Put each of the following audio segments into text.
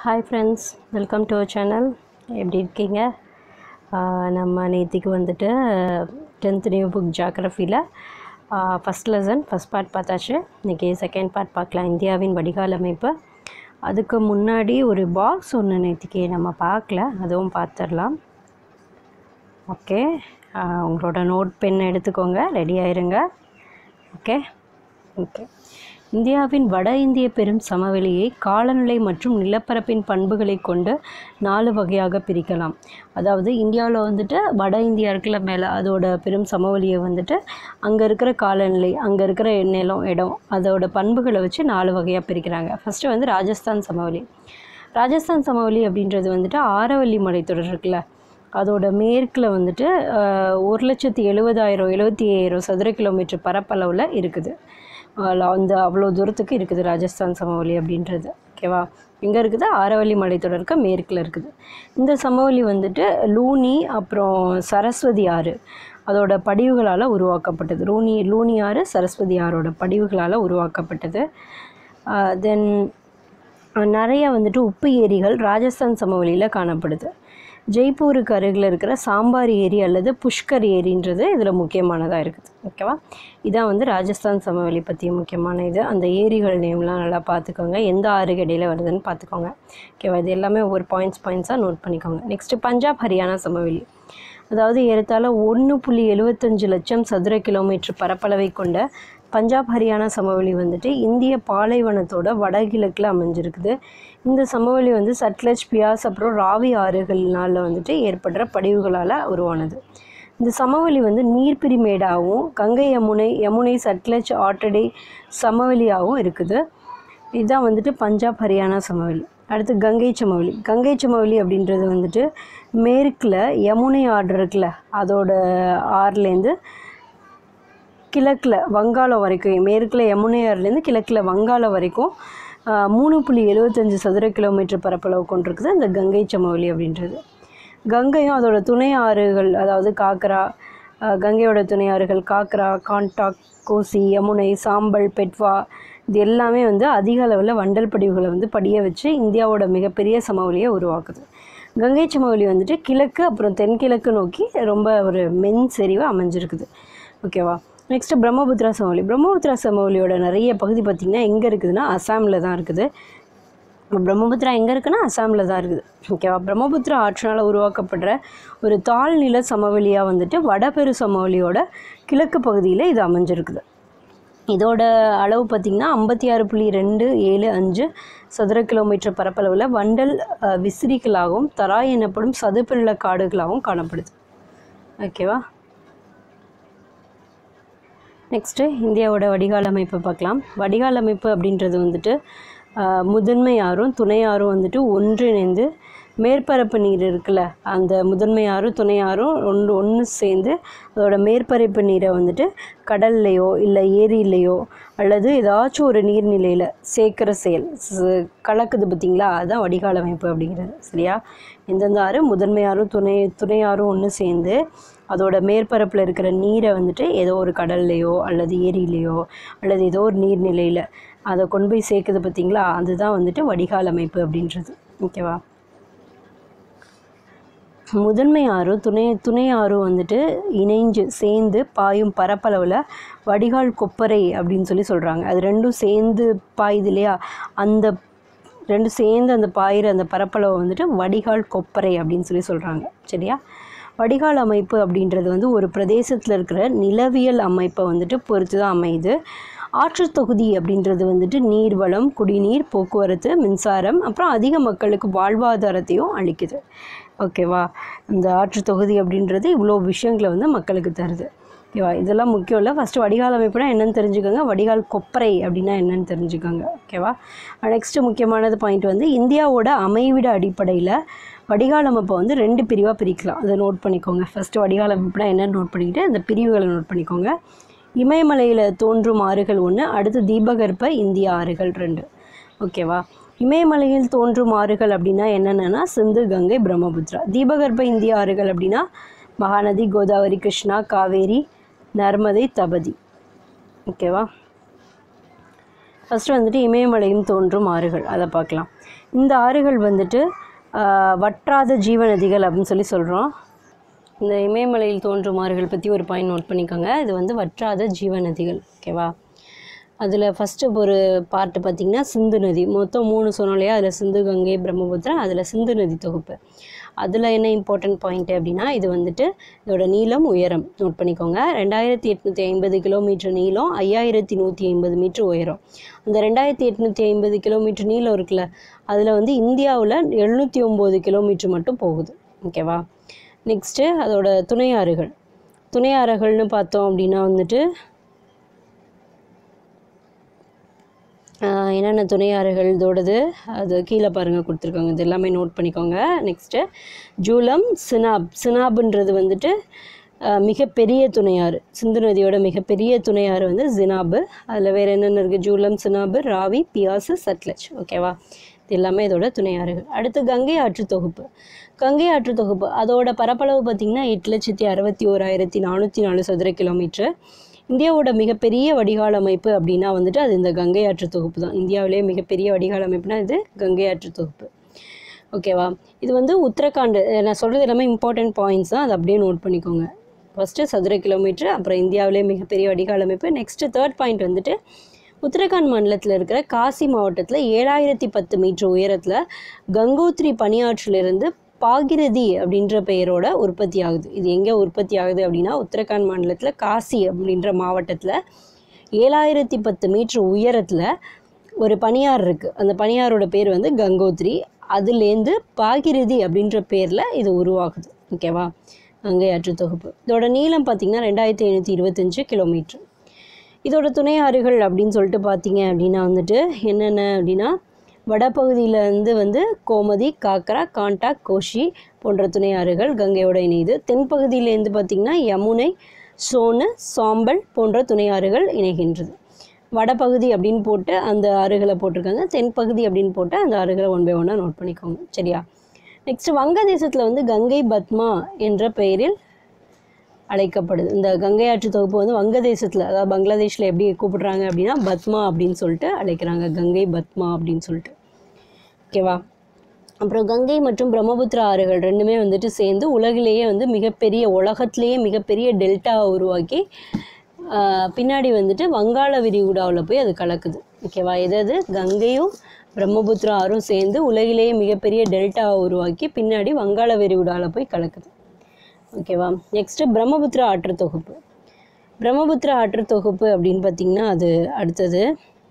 hi friends welcome to our channel எப்படி இருக்கீங்க ஆஹ் நம்ம நேத்திக்கு வந்துட்டு டென்த் நியூ புக் ஜாகிரஃபியில் ஃபஸ்ட் லெசன் ஃபஸ்ட் பார்ட் பார்த்தாச்சு இன்றைக்கி செகண்ட் பார்ட் பார்க்கலாம் இந்தியாவின் வடிகால் அமைப்பு அதுக்கு முன்னாடி ஒரு பாக்ஸ் ஒன்று நேத்திக்கு நம்ம பார்க்கல அதுவும் பார்த்துடலாம் ஓகே உங்களோட நோட் பென் எடுத்துக்கோங்க ரெடி ஆயிருங்க ஓகே ஓகே இந்தியாவின் வட இந்திய பெரும் சமவெளியை காலநிலை மற்றும் நிலப்பரப்பின் பண்புகளை கொண்டு நாலு வகையாக பிரிக்கலாம் அதாவது இந்தியாவில் வந்துட்டு வட இந்தியா இருக்குல்ல மேலே அதோட பெரும் சமவெளியை வந்துட்டு அங்கே இருக்கிற காலநிலை அங்கே இருக்கிற நிலம் இடம் அதோட பண்புகளை வச்சு நாலு வகையாக பிரிக்கிறாங்க ஃபஸ்ட்டு வந்து ராஜஸ்தான் சமவெளி ராஜஸ்தான் சமவெளி அப்படின்றது வந்துட்டு ஆரவல்லி மலைத்தொடர் இருக்குல்ல அதோட மேற்கில் வந்துட்டு ஆஹ், ஒரு லட்சத்தி எழுபதாயிரம் எழுபத்தி ஐயாயிரம் சதுர கிலோமீட்டர் பரப்பளவில் இருக்குது ஆஹ் அந்த அவ்வளோ தூரத்துக்கு இருக்குது ராஜஸ்தான் சமவெளி அப்படின்றது ஓகேவா எங்கே இருக்குது ஆரவல்லி மலைத்தொடருக்கு மேற்கில் இருக்குது இந்த சமவெளி வந்துட்டு லூனி அப்புறம் சரஸ்வதி ஆறு அதோட படிவுகளால் உருவாக்கப்பட்டது லூனி லூனி ஆறு சரஸ்வதி ஆறோட படிவுகளால் உருவாக்கப்பட்டது தென் நிறைய வந்துட்டு உப்பு ஏரிகள் ராஜஸ்தான் சமவெளியில் காணப்படுது ஜெய்ப்பூருக்கு அருகில் இருக்கிற சாம்பார் ஏரி அல்லது புஷ்கர் ஏரின்றது இதில் முக்கியமானதாக இருக்குது ஓகேவா இதான் வந்து ராஜஸ்தான் சமவெளி பற்றிய முக்கியமான இது அந்த ஏரிகள் நேம்லாம் நல்லா பார்த்துக்கோங்க எந்த ஆறுக்கு இடையில வருதுன்னு பார்த்துக்கோங்க ஓகேவா இது எல்லாமே ஒவ்வொரு பாயிண்ட்ஸ் பாயிண்ட்ஸாக நோட் பண்ணிக்கோங்க நெக்ஸ்ட்டு பஞ்சாப் ஹரியானா சமவெளி அதாவது ஏறத்தாழ ஒன்று புள்ளி எழுபத்தஞ்சு லட்சம் சதுர கிலோமீட்டர் பரப்பளவை கொண்ட பஞ்சாப் ஹரியானா சமவெளி வந்துட்டு இந்திய பாலைவனத்தோட வடகிழக்கில் அமைஞ்சிருக்குது இந்த சமவெளி வந்து சட்லஜ் பியாஸ் அப்புறம் ராவி ஆறுகள்னால வந்துட்டு ஏற்படுற படிவுகளால் உருவானது இந்த சமவெளி வந்து நீர்ப்பிரிமேடாகவும் கங்கை யமுனை யமுனை சட்லஜ் ஆற்றடை சமவெளியாகவும் இருக்குது இதுதான் வந்துட்டு பஞ்சாப் ஹரியானா சமவெளி அடுத்து கங்கை சமவெளி கங்கை சமவெளி அப்படின்றது வந்துட்டு மேற்கில் யமுனை ஆறு இருக்குல்ல அதோட ஆறுலேருந்து கிழக்கில் வங்காளம் வரைக்கும் மேற்கில் யமுனை ஆறுலேருந்து கிழக்கில் வங்காளம் வரைக்கும் ஆஹ், மூணு புள்ளி எழுபத்தஞ்சு சதுர கிலோமீட்டர் பரப்பளவு கொண்டிருக்குது இந்த கங்கை சமவெளி அப்படின்றது கங்கையும் அதோட துணை ஆறுகள் அதாவது காக்ரா ஆஹ், கங்கையோட துணை ஆறுகள் காக்ரா கான்டாக் கோசி யமுனை சாம்பல் பெட்வா இது எல்லாமே வந்து அதிக அளவில் வண்டல் படிவுகளை வந்து படிய வச்சு இந்தியாவோட மிகப்பெரிய சமவெளியை உருவாக்குது கங்கை சமவெளி வந்துட்டு கிழக்கு அப்புறம் தென்கிழக்கு நோக்கி ரொம்ப ஒரு மென் செறிவு அமைஞ்சிருக்குது ஓகேவா நெக்ஸ்ட்டு பிரம்மபுத்திரா சமவெளி பிரம்மபுத்திரா சமவெளியோட நிறைய பகுதி பார்த்திங்கன்னா எங்கே இருக்குதுன்னா அசாமில் தான் இருக்குது பிரம்மபுத்திரா எங்கே இருக்குன்னா அசாமில் தான் இருக்குது ஓகேவா பிரம்மபுத்திரா ஆற்றினால் உருவாக்கப்படுற ஒரு தாழ்நில சமவெளியாக வந்துட்டு வடபெரு சமவெளியோட கிழக்கு பகுதியில் இது அமைஞ்சிருக்குது இதோட அளவு பார்த்திங்கன்னா ஐம்பத்தி ஆறு புள்ளி ரெண்டு ஏழு அஞ்சு சதுர கிலோமீட்டர் பரப்பளவில் வண்டல் அஹ், விசிறிகளாகவும் தராய் எனப்படும் சதுப்பு நில காடுகளாகவும் காணப்படுது ஓகேவா நெக்ஸ்ட்டு இந்தியாவோட வடிகால் அமைப்பை பார்க்கலாம் வடிகால் அமைப்பு அப்படின்றது வந்துட்டு ஆஹ், முதன்மை ஆறும் துணை ஆறும் வந்துட்டு ஒன்றிணைந்து மேற்பரப்பு நீர் இருக்குல்ல அந்த முதன்மை ஆறும் துணை ஆறும் ஒன்று ஒன்று சேர்ந்து அதோட மேற்பரப்பு நீரை வந்துட்டு கடல்லையோ இல்லை ஏரியிலையோ அல்லது ஏதாச்சும் ஒரு நீர்நிலையில் சேர்க்குற செயல் ஸ்- கலக்குது பார்த்தீங்களா அதுதான் வடிகால் அமைப்பு அப்படிங்கிறது சரியா எந்தெந்த ஆறு முதன்மை ஆறும் துணை துணை ஆறும் ஒன்று சேர்ந்து அதோட மேற்பரப்பில் இருக்கிற நீரை வந்துட்டு ஏதோ ஒரு கடல்லையோ அல்லது ஏரியிலையோ அல்லது ஏதோ ஒரு நீர்நிலையில் அதை கொண்டு போய் சேர்க்குது பார்த்தீங்களா அதுதான் வந்துட்டு வடிகால் அமைப்பு அப்படின்றது ஓகேவா முதன்மை ஆறு துணை துணை ஆறு வந்துட்டு இணைஞ்சு சேர்ந்து பாயும் பரப்பளவில் வடிகால் கொப்பரை அப்படின்னு சொல்லி சொல்கிறாங்க அது ரெண்டும் சேர்ந்து பாயுது இல்லையா அந்த ரெண்டும் சேர்ந்து அந்த பாயிற அந்த பரப்பளவை வந்துட்டு வடிகால் கொப்பரை அப்படின்னு சொல்லி சொல்கிறாங்க சரியா வடிகால் அமைப்பு அப்படின்றது வந்து ஒரு பிரதேசத்தில் இருக்கிற நிலவியல் அமைப்பை வந்துட்டு பொறுத்து தான் அமையுது ஆற்றுத் தொகுதி அப்படின்றது வந்துட்டு நீர்வளம் குடிநீர் போக்குவரத்து மின்சாரம் அப்புறம் அதிக மக்களுக்கு வாழ்வாதாரத்தையும் அளிக்குது ஓகேவா இந்த ஆற்றுத் தொகுதி அப்படின்றது இவ்வளோ விஷயங்களை வந்து மக்களுக்கு தருது ஓகேவா இதெல்லாம் முக்கியம் இல்லை ஃபஸ்ட்டு வடிகால் அமைப்புனா என்னன்னு தெரிஞ்சுக்கோங்க வடிகால் கொப்பரை அப்படின்னா என்னன்னு தெரிஞ்சுக்கோங்க ஓகேவா நெக்ஸ்ட்டு முக்கியமானது பாயிண்ட் வந்து இந்தியாவோட அமைவிட அடிப்படையில் வடிகால் அமைப்பை வந்து ரெண்டு பிரிவாக பிரிக்கலாம் அதை நோட் பண்ணிக்கோங்க ஃபஸ்ட்டு வடிகால் அமைப்புனா என்னன்னு நோட் பண்ணிக்கிட்டு அந்த பிரிவுகளை நோட் பண்ணிக்கோங்க இமயமலையில் தோன்றும் ஆறுகள் ஒன்று அடுத்து தீபகற்ப இந்திய ஆறுகள் ரெண்டு ஓகேவா இமயமலையில் தோன்றும் ஆறுகள் அப்படின்னா என்னென்னா சிந்து கங்கை பிரம்மபுத்திரா தீபகற்ப இந்திய ஆறுகள் அப்படின்னா மகாநதி கோதாவரி கிருஷ்ணா காவேரி நர்மதை தபதி ஓகேவா ஃபஸ்ட்டு வந்துட்டு இமயமலையும் தோன்றும் ஆறுகள் அதை பார்க்கலாம் இந்த ஆறுகள் வந்துட்டு ஆஹ், வற்றாத ஜீவ நதிகள் அப்படின்னு சொல்லி சொல்கிறோம் இந்த இமயமலையில் தோன்றும் ஆறுகள் பற்றி ஒரு பாயிண்ட் நோட் பண்ணிக்கோங்க இது வந்து வற்றாத ஜீவ நதிகள் ஓகேவா அதில் ஃபஸ்ட்டு ஒரு பார்ட்டு பார்த்திங்கன்னா சிந்து நதி மொத்தம் மூணு சொன்னோம் இல்லையா அதில் சிந்து கங்கை பிரம்மபுத்திரா அதில் சிந்து நதி தொகுப்பு அதில் என்ன இம்பார்ட்டன்ட் பாயிண்ட் அப்படின்னா இது வந்துட்டு இதோட நீளம் உயரம் நோட் பண்ணிக்கோங்க ரெண்டாயிரத்தி எட்நூற்றி ஐம்பது கிலோமீட்டர் நீளம் ஐயாயிரத்தி நூற்றி ஐம்பது மீட்டர் உயரம் அந்த ரெண்டாயிரத்தி எட்நூற்றி ஐம்பது கிலோமீட்டர் நீளம் இருக்குல்ல அதில் வந்து இந்தியாவில் எழுநூற்றி ஒம்பது கிலோமீட்டர் மட்டும் போகுது ஓகேவா நெக்ஸ்ட்டு அதோட துணை ஆறுகள் துணை ஆறுகள்னு பார்த்தோம் அப்படின்னா வந்துட்டு ஆஹ் என்னென்ன துணை ஆறுகள் இதோடது அது கீழே பாருங்கள் கொடுத்துருக்காங்க இது எல்லாமே நோட் பண்ணிக்கோங்க நெக்ஸ்ட்டு ஜூலம் சினாப் சினாப்ன்றது வந்துட்டு ஆஹ் மிகப்பெரிய துணையாறு சிந்து நதியோட மிகப்பெரிய துணையாறு வந்து ஜினாபு அதில் வேறு என்னென்ன இருக்குது ஜூலம் சினாபு ராவி பியாசு சட்லஜ் ஓகேவா இது எல்லாமே இதோட துணையாறுகள் அடுத்து கங்கை ஆற்று தொகுப்பு கங்கை ஆற்று தொகுப்பு அதோட பரப்பளவு பார்த்திங்கன்னா எட்டு லட்சத்தி அறுபத்தி ஓராயிரத்தி நானூற்றி நாலு சதுர கிலோமீட்டர் இந்தியாவோட மிகப்பெரிய வடிகால் அமைப்பு அப்படின்னா வந்துட்டு அது இந்த கங்கை ஆற்று தொகுப்பு தான் இந்தியாவிலேயே மிகப்பெரிய வடிகால் அமைப்புனா இது கங்கை ஆற்று தொகுப்பு ஓகேவா இது வந்து உத்தரகாண்ட் நான் சொல்கிறது எல்லாமே இம்பார்ட்டன்ட் பாயிண்ட்ஸ் தான் அதை அப்படியே நோட் பண்ணிக்கோங்க ஃபஸ்ட்டு சதுர கிலோமீட்டர் அப்புறம் இந்தியாவிலே மிகப்பெரிய வடிகால் அமைப்பு நெக்ஸ்ட்டு தேர்ட் பாயிண்ட் வந்துட்டு உத்தரகாண்ட் மாநிலத்தில் இருக்கிற காசி மாவட்டத்தில் ஏழாயிரத்தி பத்து மீட்டர் உயரத்தில் கங்கோத்ரி பனியாற்றிலிருந்து பாகிரதி அப்படின்ற பெயரோட உற்பத்தி ஆகுது இது எங்கே உற்பத்தி ஆகுது அப்படின்னா உத்தரகாண்ட் மாநிலத்தில் காசி அப்படின்ற மாவட்டத்தில் ஏழாயிரத்தி பத்து மீட்டர் உயரத்தில் ஒரு பனியார் இருக்குது அந்த பனியாரோட பேர் வந்து கங்கோத்ரி அதுலேருந்து பாகிரதி அப்படின்ற பேரில் இது உருவாகுது ஓகேவா கங்கை ஆற்று தொகுப்பு இதோட நீளம் பார்த்திங்கன்னா ரெண்டாயிரத்தி ஐநூற்றி இருபத்தஞ்சு கிலோமீட்டர் இதோட துணை ஆறுகள் அப்படின்னு சொல்லிட்டு பார்த்தீங்க அப்படின்னா வந்துட்டு என்னென்ன அப்படின்னா வடபகுதியில இருந்து வந்து கோமதி காக்ரா காண்டாக் கோஷி போன்ற துணை ஆறுகள் கங்கையோட இணையுது தென்பகுதியிலேருந்து பார்த்திங்கன்னா யமுனை சோனு சாம்பல் போன்ற துணை ஆறுகள் இணைகின்றது வடபகுதி அப்படின்னு போட்டு அந்த ஆறுகளை போட்டிருக்காங்க தென்பகுதி அப்படின்னு போட்டு அந்த ஆறுகளை ஒன் பை ஒன்னாக நோட் பண்ணிக்கோங்க சரியா நெக்ஸ்ட் வங்கதேசத்தில் வந்து கங்கை பத்மா என்ற பெயரில் அழைக்கப்படுது இந்த கங்கை ஆற்று தொகுப்பு வந்து வங்கதேசத்தில் அதாவது பங்களாதேஷில் எப்படி கூப்பிடுறாங்க அப்படின்னா பத்மா அப்படின்னு சொல்லிட்டு அழைக்கிறாங்க கங்கை பத்மா அப்படின்னு சொல்லிட்டு ஓகேவா அப்புறம் கங்கை மற்றும் பிரம்மபுத்திரா ஆறுகள் ரெண்டுமே வந்துட்டு சேர்ந்து உலகிலேயே வந்து மிகப்பெரிய உலகத்திலேயே மிகப்பெரிய டெல்டாவை உருவாக்கி ஆஹ், பின்னாடி வந்துட்டு வங்காள விரிகுடாவில் போய் அது கலக்குது ஓகேவா எதாவது கங்கையும் பிரம்மபுத்திரா ஆறும் சேர்ந்து உலகிலேயே மிகப்பெரிய டெல்டாவை உருவாக்கி பின்னாடி வங்காள விரிகுடாவில் போய் கலக்குது ஓகேவா நெக்ஸ்ட்டு பிரம்மபுத்திரா ஆற்று தொகுப்பு பிரம்மபுத்திரா ஆற்று தொகுப்பு அப்படின்னு பார்த்தீங்கன்னா அது அடுத்தது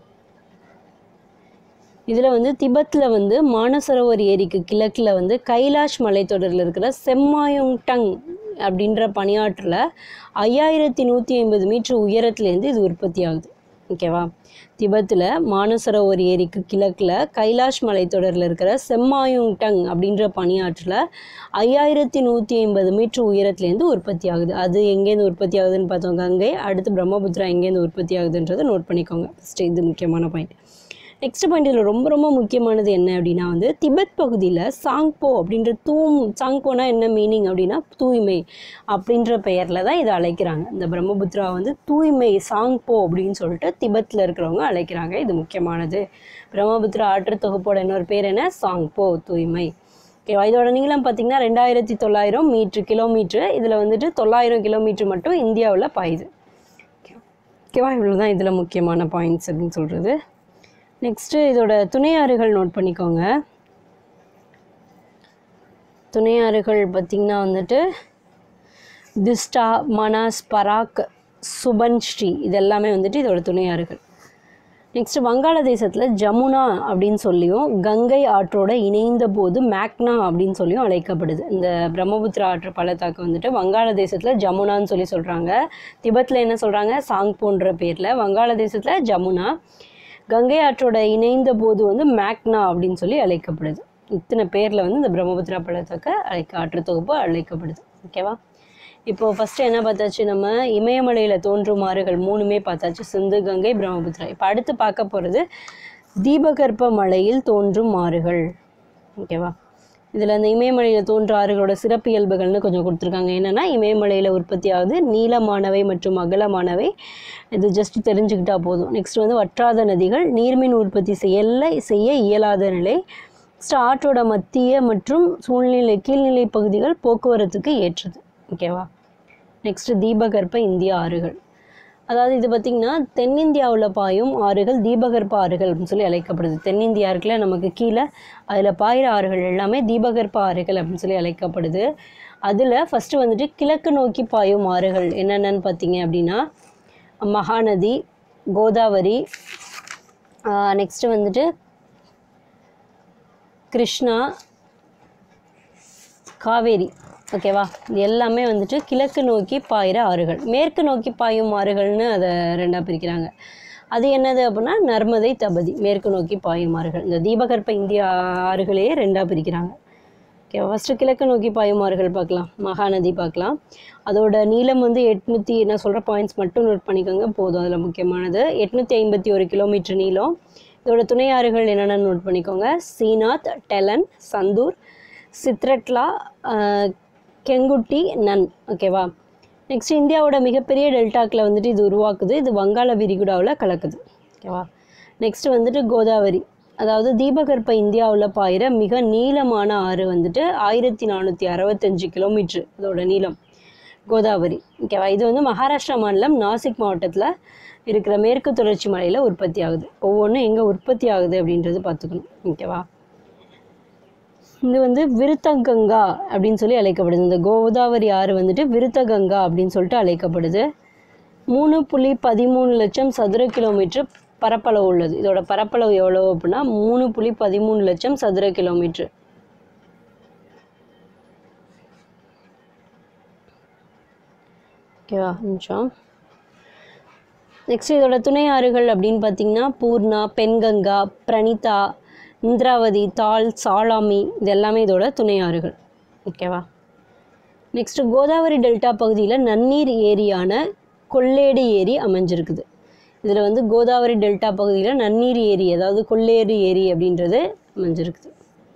இதில் வந்து திபெத்தில் வந்து மானசரோவர் ஏரிக்கு கிழக்கில் வந்து கைலாஷ் மலைத்தொடரில் இருக்கிற செம்மாயுங் டங் அப்படின்ற பனியாற்றில் ஐயாயிரத்தி நூற்றி ஐம்பது மீட்டர் உயரத்துலேருந்து இது உற்பத்தி ஆகுது ஓகேவா திபெத்தில் மானசரோவர் ஏரிக்கு கிழக்கில் கைலாஷ் மலைத்தொடரில் இருக்கிற செம்மாயுங் டங் அப்படின்ற பனியாற்றில் ஐயாயிரத்தி நூற்றி ஐம்பது மீட்டர் உயரத்துலேருந்து உற்பத்தி ஆகுது அது எங்கேருந்து உற்பத்தி ஆகுதுன்னு பார்த்தோம் கங்கை அடுத்து பிரம்மபுத்திரா எங்கேருந்து உற்பத்தி ஆகுதுன்றதை நோட் பண்ணிக்கோங்க ஃபஸ்ட்டு இது முக்கியமான பாயிண்ட் நெக்ஸ்ட் பாயிண்ட் இதில் ரொம்ப ரொம்ப முக்கியமானது என்ன அப்படின்னா வந்து திபெத் பகுதியில் சாங்போ அப்படின்ற தூம் சாங்போனா என்ன மீனிங் அப்படின்னா தூய்மை அப்படின்ற பெயரில் தான் இதை அழைக்கிறாங்க இந்த பிரம்மபுத்திரா வந்து தூய்மை சாங்போ அப்படின்னு சொல்லிட்டு திபெத்தில் இருக்கிறவங்க அழைக்கிறாங்க இது முக்கியமானது பிரம்மபுத்திரா ஆற்று தொகுப்போட இன்னொரு பேர் என்ன சாங்போ தூய்மை ஓகேவா இதோட நீளம் பார்த்தீங்கன்னா ரெண்டாயிரத்தி தொள்ளாயிரம் மீட்ரு கிலோமீட்ரு இதில் வந்துட்டு தொள்ளாயிரம் கிலோமீட்டர் மட்டும் இந்தியாவில் பாயுது ஓகேவா இவ்வளோ தான் இதில் முக்கியமான பாயிண்ட்ஸ் அப்படின்னு சொல்கிறது நெக்ஸ்ட்டு இதோட துணையாறுகள் நோட் பண்ணிக்கோங்க துணையாறுகள் பார்த்திங்கன்னா வந்துட்டு திஸ்டா மனாஸ் பராக் சுபன்ஸ்ரீ இது எல்லாமே வந்துட்டு இதோட துணையாறுகள் நெக்ஸ்ட் வங்காளதேசத்தில் ஜமுனா அப்படின்னு சொல்லியும் கங்கை ஆற்றோட இணைந்த போது மேக்னா அப்படின்னு சொல்லியும் அழைக்கப்படுது இந்த பிரம்மபுத்திரா ஆற்று பள்ளத்தாக்கு வந்துட்டு வங்காளதேசத்தில் ஜமுனான்னு சொல்லி சொல்கிறாங்க திபெத்தில் என்ன சொல்கிறாங்க சாங் போன்ற பேரில் வங்காளதேசத்தில் ஜமுனா கங்கை ஆற்றோட இணைந்த போது வந்து மேக்னா அப்படின்னு சொல்லி அழைக்கப்படுது இத்தனை பேரில் வந்து இந்த பிரம்மபுத்திரா பள்ளத்தாக்கு அழைக்க ஆற்று தொகுப்பு அழைக்கப்படுது ஓகேவா இப்போது ஃபஸ்ட்டு என்ன பார்த்தாச்சு நம்ம இமயமலையில் தோன்றும் ஆறுகள் மூணுமே பார்த்தாச்சு சிந்து கங்கை பிரம்மபுத்திரா இப்போ அடுத்து பார்க்க போகிறது தீபகற்ப மலையில் தோன்றும் ஆறுகள் ஓகேவா இதில் அந்த இமயமலையில் தோன்ற ஆறுகளோட சிறப்பியல்புகள்னு கொஞ்சம் கொடுத்துருக்காங்க என்னென்னா இமயமலையில் உற்பத்தி ஆகுது நீளமானவை மற்றும் அகலமானவை இது ஜஸ்ட் தெரிஞ்சுக்கிட்டா போதும் நெக்ஸ்ட் வந்து வற்றாத நதிகள் நீர்மின் உற்பத்தி செய்யல செய்ய இயலாத நிலை நெக்ஸ்ட் ஆற்றோட மத்திய மற்றும் சூழ்நிலை கீழ்நிலை பகுதிகள் போக்குவரத்துக்கு ஏற்றது ஓகேவா நெக்ஸ்ட் தீபகற்ப இந்திய ஆறுகள் அதாவது இது பார்த்திங்கன்னா தென்னிந்தியாவில் பாயும் ஆறுகள் தீபகற்ப ஆறுகள் அப்படின்னு சொல்லி அழைக்கப்படுது தென்னிந்தியா இருக்குல்ல நமக்கு கீழே அதில் பாயிற ஆறுகள் எல்லாமே தீபகற்ப ஆறுகள் அப்படின்னு சொல்லி அழைக்கப்படுது அதில் ஃபஸ்ட்டு வந்துட்டு கிழக்கு நோக்கி பாயும் ஆறுகள் என்னென்னு பார்த்தீங்க அப்படின்னா மகாநதி கோதாவரி நெக்ஸ்ட்டு வந்துட்டு கிருஷ்ணா காவேரி ஓகேவா இது எல்லாமே வந்துட்டு கிழக்கு நோக்கி பாயிற ஆறுகள் மேற்கு நோக்கி பாயும் ஆறுகள்னு அதை ரெண்டாக பிரிக்கிறாங்க அது என்னது அப்படின்னா நர்மதை தபதி மேற்கு நோக்கி பாயும் ஆறுகள் இந்த தீபகற்ப இந்திய ஆறுகளையே ரெண்டாக பிரிக்கிறாங்க ஓகே ஃபஸ்ட்டு கிழக்கு நோக்கி பாயும் ஆறுகள் பார்க்கலாம் மகாநதி பார்க்கலாம் அதோட நீளம் வந்து எட்நூற்றி நான் சொல்கிற பாயிண்ட்ஸ் மட்டும் நோட் பண்ணிக்கோங்க போதும் அதில் முக்கியமானது எட்நூற்றி ஐம்பத்தி ஒரு கிலோமீட்டர் நீளம் இதோட துணை ஆறுகள் என்னென்னு நோட் பண்ணிக்கோங்க சீனாத் டெலன் சந்தூர் சித்ரட்லா கெங்குட்டி நன் ஓகேவா நெக்ஸ்ட் இந்தியாவோட மிகப்பெரிய டெல்டாக்கில் வந்துட்டு இது உருவாக்குது இது வங்காள விரிகுடாவில் கலக்குது ஓகேவா நெக்ஸ்ட் வந்துட்டு கோதாவரி அதாவது தீபகற்ப இந்தியாவில் பாயிற மிக நீளமான ஆறு வந்துட்டு ஆயிரத்தி நானூற்றி அறுபத்தஞ்சு கிலோமீட்ரு அதோட நீளம் கோதாவரி ஓகேவா இது வந்து மகாராஷ்டிரா மாநிலம் நாசிக் மாவட்டத்தில் இருக்கிற மேற்கு தொடர்ச்சி மலையில் உற்பத்தி ஆகுது ஒவ்வொன்றும் எங்கே உற்பத்தி ஆகுது அப்படின்றது பார்த்துக்கணும் ஓகேவா இது வந்து விருத்தகங்கா அப்படின்னு சொல்லி அழைக்கப்படுது இந்த கோதாவரி ஆறு வந்துட்டு விருத்தகங்கா அப்படின்னு சொல்லிட்டு அழைக்கப்படுது மூணு புள்ளி பதிமூணு லட்சம் சதுர கிலோமீட்டர் பரப்பளவு உள்ளது இதோட பரப்பளவு எவ்வளோ அப்படின்னா மூணு புள்ளி பதிமூணு லட்சம் சதுர கிலோமீட்டர் ஓகேவா நிமிஷம் நெக்ஸ்ட் இதோட துணை ஆறுகள் அப்படின்னு பார்த்தீங்கன்னா பூர்ணா பெண்கங்கா பிரணிதா இந்திராவதி தால் சாலாமி இது எல்லாமே இதோட துணை ஆறுகள் ஓகேவா நெக்ஸ்ட் கோதாவரி டெல்டா பகுதியில் நன்னீர் ஏரியான கொள்ளேடு ஏரி அமைஞ்சிருக்குது இதில் வந்து கோதாவரி டெல்டா பகுதியில் நன்னீர் ஏரி அதாவது கொள்ளேறு ஏரி அப்படின்றது அமைஞ்சிருக்குது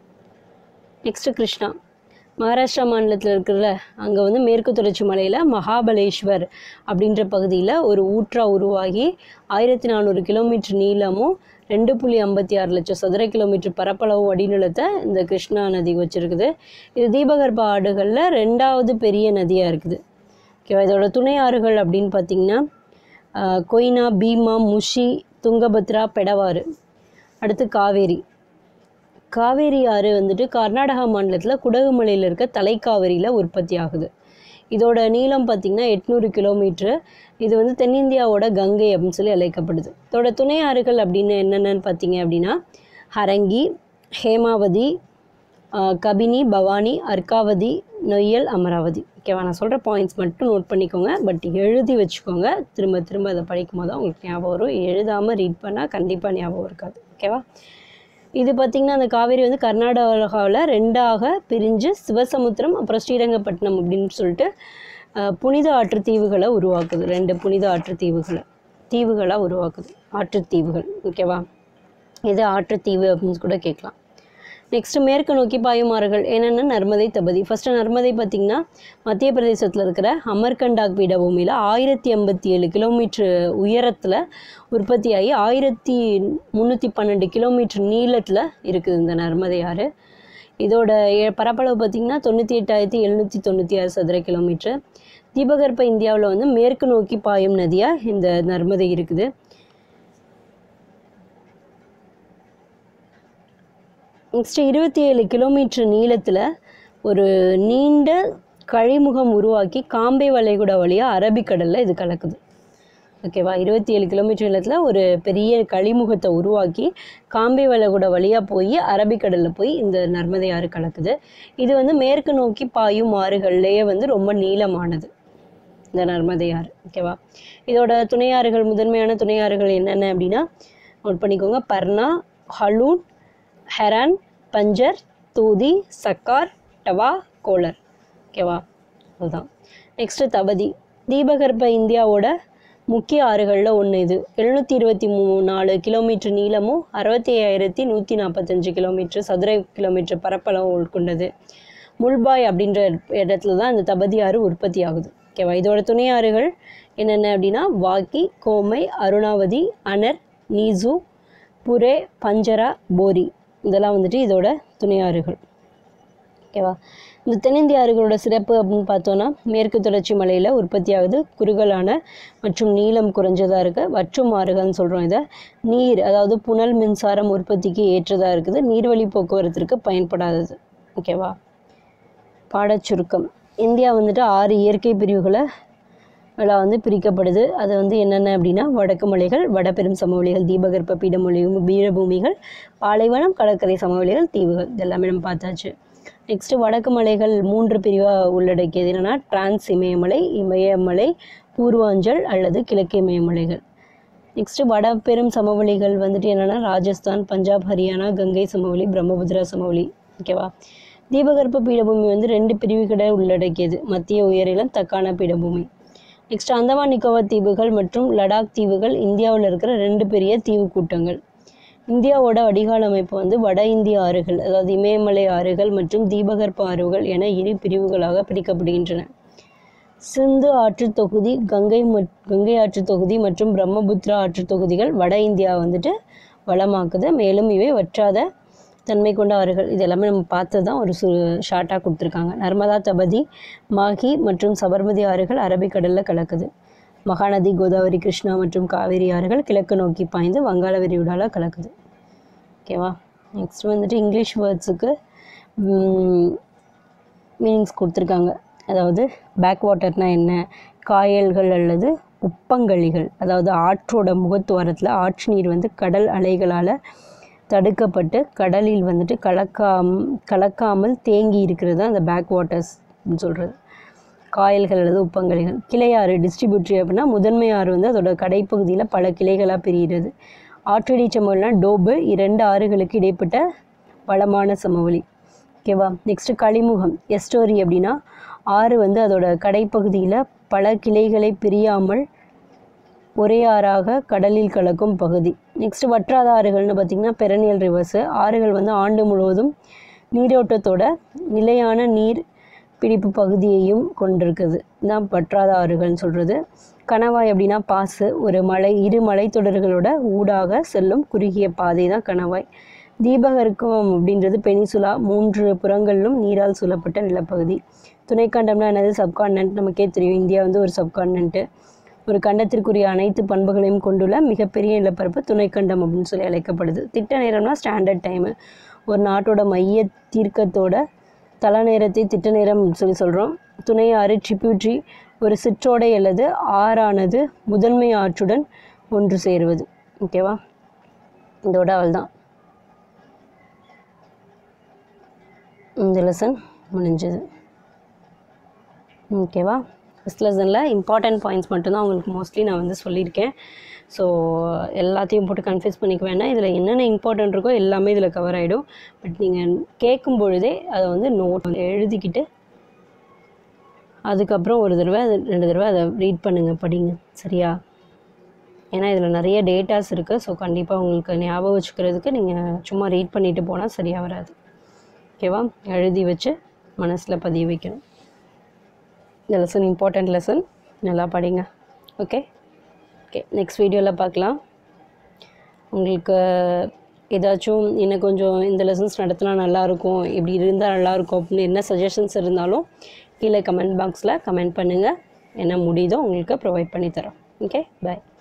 நெக்ஸ்ட் கிருஷ்ணா மகாராஷ்டிரா மாநிலத்தில் இருக்கிற அங்கே வந்து மேற்கு தொடர்ச்சி மலையில் மகாபலேஸ்வர் அப்படின்ற பகுதியில் ஒரு ஊற்றா உருவாகி ஆயிரத்தி நானூறு கிலோமீட்டர் நீளமும் ரெண்டு புள்ளி ஐம்பத்தி ஆறு லட்சம் சதுர கிலோமீட்டர் பரப்பளவு வடிநிலத்தை இந்த கிருஷ்ணா நதி வச்சிருக்குது இது தீபகற்ப ஆறுகளில் ரெண்டாவது பெரிய நதியாக இருக்குது ஓகேவா இதோட துணை ஆறுகள் அப்படின்னு பார்த்தீங்கன்னா ஆஹ், கொய்னா பீமா முஷி துங்கபத்ரா பெடவாறு அடுத்து காவேரி காவேரி ஆறு வந்துட்டு கர்நாடகா மாநிலத்தில் குடகுமலையில் இருக்க தலைக்காவேரியில் உற்பத்தி ஆகுது இதோட நீளம் பார்த்திங்கன்னா எட்நூறு கிலோமீட்ரு இது வந்து தென்னிந்தியாவோட கங்கை அப்படின்னு சொல்லி அழைக்கப்படுது இதோட துணை ஆறுகள் அப்படின்னு என்னென்னு பார்த்தீங்க அப்படின்னா ஹரங்கி ஹேமாவதி ஆஹ், கபினி பவானி அர்க்காவதி நொய்யல் அமராவதி ஓகேவா நான் சொல்கிற பாயிண்ட்ஸ் மட்டும் நோட் பண்ணிக்கோங்க பட் எழுதி வச்சுக்கோங்க திரும்ப திரும்ப அதை படிக்கும் போது தான் உங்களுக்கு ஞாபகம் வரும் எழுதாமல் ரீட் பண்ணால் கண்டிப்பாக ஞாபகம் இருக்காது ஓகேவா இது பார்த்திங்கன்னா அந்த காவேரி வந்து கர்நாடகாவில் ரெண்டாக பிரிஞ்சு சிவசமுத்திரம் அப்புறம் ஸ்ரீரங்கப்பட்டினம் அப்படின்னு சொல்லிட்டு அஹ், புனித ஆற்று தீவுகளை உருவாக்குது ரெண்டு புனித ஆற்று தீவுகளை தீவுகளாக உருவாக்குது ஆற்றுத்தீவுகள் ஓகேவா இது ஆற்றுத்தீவு அப்படின்னு கூட கேட்கலாம் நெக்ஸ்ட் மேற்கு நோக்கி பாயும் ஆறுகள் என்னென்னா நர்மதை தபதி ஃபஸ்ட்டு நர்மதை பார்த்திங்கன்னா மத்திய பிரதேசத்தில் இருக்கிற அமர்கண்டாக் பீடபூமியில் ஆயிரத்தி எண்பத்தி ஏழு கிலோமீட்ரு உயரத்தில் உற்பத்தியாகி ஆயிரத்தி முந்நூற்றி பன்னெண்டு கிலோமீட்டர் நீளத்தில் இருக்குது இந்த நர்மதை ஆறு இதோட எ- பரப்பளவு பார்த்திங்கன்னா தொண்ணூற்றி எட்டாயிரத்தி எழுநூற்றி தொண்ணூற்றி ஆறு சதுர கிலோமீட்டர் தீபகற்ப இந்தியாவில் வந்து மேற்கு நோக்கி பாயும் நதியாக இந்த நர்மதை இருக்குது நெக்ஸ்ட் இருபத்தி ஏழு கிலோமீட்டர் நீளத்தில் ஒரு நீண்ட கழிமுகம் உருவாக்கி காம்பே வளைகுடா வழியாக அரபிக்கடலில் இது கலக்குது ஓகேவா இருபத்தி ஏழு கிலோமீட்டர் நீளத்தில் ஒரு பெரிய கழிமுகத்தை உருவாக்கி காம்பே வளைகுடா வழியாக போய் அரபிக்கடலில் போய் இந்த நர்மதை ஆறு கலக்குது இது வந்து மேற்கு நோக்கி பாயும் ஆறுகள்லேயே வந்து ரொம்ப நீளமானது இந்த நர்மதை ஆறு ஓகேவா இதோட துணையாறுகள் முதன்மையான துணையாறுகள் என்னென்ன அப்படின்னா நோட் பண்ணிக்கோங்க பர்னா ஹலூன் ஹெரான் பஞ்சர் தூதி சக்கார் டவா கோலர் ஓகேவா அதுதான் நெக்ஸ்ட்டு தபதி தீபகற்ப இந்தியாவோட முக்கிய ஆறுகளில் ஒன்று இது எழுநூற்றி இருபத்தி மூ நாலு கிலோமீட்டர் நீளமும் அறுபத்தி ஐயாயிரத்தி நூற்றி நாற்பத்தஞ்சு கிலோமீட்டர் சதுர கிலோமீட்டர் பரப்பளவும் உட்கொண்டது முல்பாய் அப்படின்ற இடத்துல தான் இந்த தபதி ஆறு உற்பத்தி ஆகுது ஓகேவா இதோட துணை ஆறுகள் என்னென்ன அப்படின்னா வாக்கி கோமை அருணாவதி அனர் நீசு புரே பஞ்சரா போரி இதெல்லாம் வந்துட்டு இதோட துணை ஆறுகள் ஓகேவா இந்த தென்னிந்திய ஆறுகளோட சிறப்பு அப்படின்னு பார்த்தோன்னா மேற்கு தொடர்ச்சி மலையில் உற்பத்தி ஆகுது குறுகலான மற்றும் நீளம் குறைஞ்சதாக இருக்குது வற்றும் ஆறுகள்னு சொல்கிறோம் இதை நீர் அதாவது புனல் மின்சாரம் உற்பத்திக்கு ஏற்றதாக இருக்குது நீர்வழி போக்குவரத்திற்கு பயன்படாதது ஓகேவா பாடச் சுருக்கம் இந்தியா வந்துட்டு ஆறு இயற்கை பிரிவுகளை எல்லாம் வந்து பிரிக்கப்படுது அது வந்து என்னென்ன அப்படின்னா வடக்கு மலைகள் வடபெரும் சமவெளிகள் தீபகற்ப பீடமொழி பீடபூமிகள் பாலைவனம் கடற்கரை சமவெளிகள் தீவுகள் இதெல்லாமே நம்ம பார்த்தாச்சு நெக்ஸ்ட்டு வடக்கு மலைகள் மூன்று பிரிவாக உள்ளடக்கியது என்னென்னா டிரான்ஸ் இமயமலை இமயமலை பூர்வாஞ்சல் அல்லது கிழக்கு இமயமலைகள் நெக்ஸ்ட்டு வட பெரும் சமவெளிகள் வந்துட்டு என்னென்னா ராஜஸ்தான் பஞ்சாப் ஹரியானா கங்கை சமவெளி பிரம்மபுத்திரா சமவெளி ஓகேவா தீபகற்ப பீடபூமி வந்து ரெண்டு பிரிவுகளை உள்ளடக்கியது மத்திய உயரிலம் தக்கான பீடபூமி நெக்ஸ்ட் அந்தமான் நிக்கோபார் தீவுகள் மற்றும் லடாக் தீவுகள் இந்தியாவில் இருக்கிற ரெண்டு பெரிய தீவு கூட்டங்கள் இந்தியாவோட வடிகால் அமைப்பு வந்து வட இந்திய ஆறுகள் அதாவது இமயமலை ஆறுகள் மற்றும் தீபகற்ப ஆறுகள் என இரு பிரிவுகளாக பிரிக்கப்படுகின்றன சிந்து ஆற்றுத் தொகுதி கங்கை மற் கங்கை ஆற்றுத் தொகுதி மற்றும் பிரம்மபுத்திரா ஆற்றுத் தொகுதிகள் வட இந்தியா வந்துட்டு வளமாக்குது மேலும் இவை வற்றாத தன்மை கொண்ட ஆறுகள் இது எல்லாமே நம்ம பார்த்தது தான் ஒரு சு ஷார்ட்டாக கொடுத்துருக்காங்க நர்மதா தபதி மாஹி மற்றும் சபர்மதி ஆறுகள் அரபிக்கடலில் கலக்குது மகாநதி கோதாவரி கிருஷ்ணா மற்றும் காவேரி ஆறுகள் கிழக்கு நோக்கி பாய்ந்து வங்காள விரிகுடால கலக்குது ஓகேவா நெக்ஸ்ட் வந்துட்டு இங்கிலீஷ் வேர்ட்ஸுக்கு மீனிங்ஸ் கொடுத்துருக்காங்க அதாவது பேக் வாட்டர்னா என்ன காயல்கள் அல்லது உப்பங்கழிகள் அதாவது ஆற்றோட முகத்துவாரத்தில் ஆற்று நீர் வந்து கடல் அலைகளால் தடுக்கப்பட்டு கடலில் வந்துட்டு கலக்காம் கலக்காமல் தேங்கி இருக்கிறது தான் அந்த பேக் வாட்டர்ஸ் சொல்கிறது காயல்கள் அல்லது உப்பங்கழிகள் கிளையாறு டிஸ்ட்ரிபியூட்ரி அப்படின்னா முதன்மை ஆறு வந்து அதோட கடைப்பகுதியில் பல கிளைகளாக பிரிகிறது ஆற்றடி சமவெளினா டோபு இரண்டு ஆறுகளுக்கு இடைப்பட்ட வளமான சமவெளி ஓகேவா நெக்ஸ்ட்டு கழிமுகம் எஸ்டோரி அப்படின்னா ஆறு வந்து அதோட கடைப்பகுதியில் பல கிளைகளை பிரியாமல் ஒரே ஆறாக கடலில் கலக்கும் பகுதி நெக்ஸ்ட் வற்றாத ஆறுகள்னு பார்த்திங்கன்னா பெரனியல் ரிவர்ஸு ஆறுகள் வந்து ஆண்டு முழுவதும் நீரோட்டத்தோட நிலையான நீர் பிடிப்பு பகுதியையும் கொண்டிருக்குது இதான் வற்றாத ஆறுகள்னு சொல்கிறது கணவாய் அப்படின்னா பாசு ஒரு மலை இரு மலைத்தொடர்களோட ஊடாக செல்லும் குறுகிய பாதை தான் கணவாய் தீபகற்கம் அப்படின்றது பெனிசுலா மூன்று புறங்களிலும் நீரால் சூழப்பட்ட நிலப்பகுதி துணைக்கண்டம்னா என்னது சப்கான்டன்ட் நமக்கே தெரியும் இந்தியா வந்து ஒரு சப்கான்டன்ட்டு ஒரு கண்டத்திற்குரிய அனைத்து பண்புகளையும் கொண்டுள்ள மிகப்பெரிய நிலப்பரப்பு துணைக்கண்டம் அப்படின்னு சொல்லி அழைக்கப்படுது திட்ட நேரம்னா ஸ்டாண்டர்ட் டைமு ஒரு நாட்டோட மைய தீர்க்கத்தோட தல நேரத்தை திட்ட நேரம் சொல்லி சொல்கிறோம் துணை ஆறு ட்ரிபியூட்ரி ஒரு சிற்றோடை அல்லது ஆறானது முதன்மை ஆற்றுடன் ஒன்று சேருவது ஓகேவா இதோட அவள் தான் இந்த லெசன் முடிஞ்சது ஓகேவா ஃபஸ்ட் லெசனில் இம்பார்ட்டன்ட் பாயிண்ட்ஸ் மட்டும்தான் உங்களுக்கு மோஸ்ட்லி நான் வந்து சொல்லியிருக்கேன் ஸோ எல்லாத்தையும் போட்டு கன்ஃபியூஸ் பண்ணிக்க வேண்டாம் இதில் என்னென்ன இம்பார்ட்டன்ட் இருக்கோ எல்லாமே இதில் கவர் ஆகிடும் பட் நீங்கள் கேட்கும் பொழுதே அதை வந்து நோட் எழுதிக்கிட்டு அதுக்கப்புறம் ஒரு தடவை அது ரெண்டு தடவை அதை ரீட் பண்ணுங்கள் படிங்க சரியா ஏன்னா இதில் நிறைய டேட்டாஸ் இருக்குது ஸோ கண்டிப்பாக உங்களுக்கு ஞாபகம் வச்சுக்கிறதுக்கு நீங்கள் சும்மா ரீட் பண்ணிட்டு போனால் சரியாக வராது ஓகேவா எழுதி வச்சு மனசில் பதிய வைக்கணும் இந்த லெசன் இம்பார்ட்டண்ட் லெசன் நல்லா படிங்க ஓகே ஓகே நெக்ஸ்ட் வீடியோவில் பார்க்கலாம் உங்களுக்கு ஏதாச்சும் இன்னும் கொஞ்சம் இந்த லெசன்ஸ் நடத்தினா நல்லாயிருக்கும் இப்படி இருந்தால் நல்லாயிருக்கும் அப்படின்னு என்ன சஜஷன்ஸ் இருந்தாலும் கீழே கமெண்ட் பாக்ஸில் கமெண்ட் பண்ணுங்கள் என்ன முடியுதோ உங்களுக்கு ப்ரொவைட் பண்ணி தரோம் ஓகே பாய்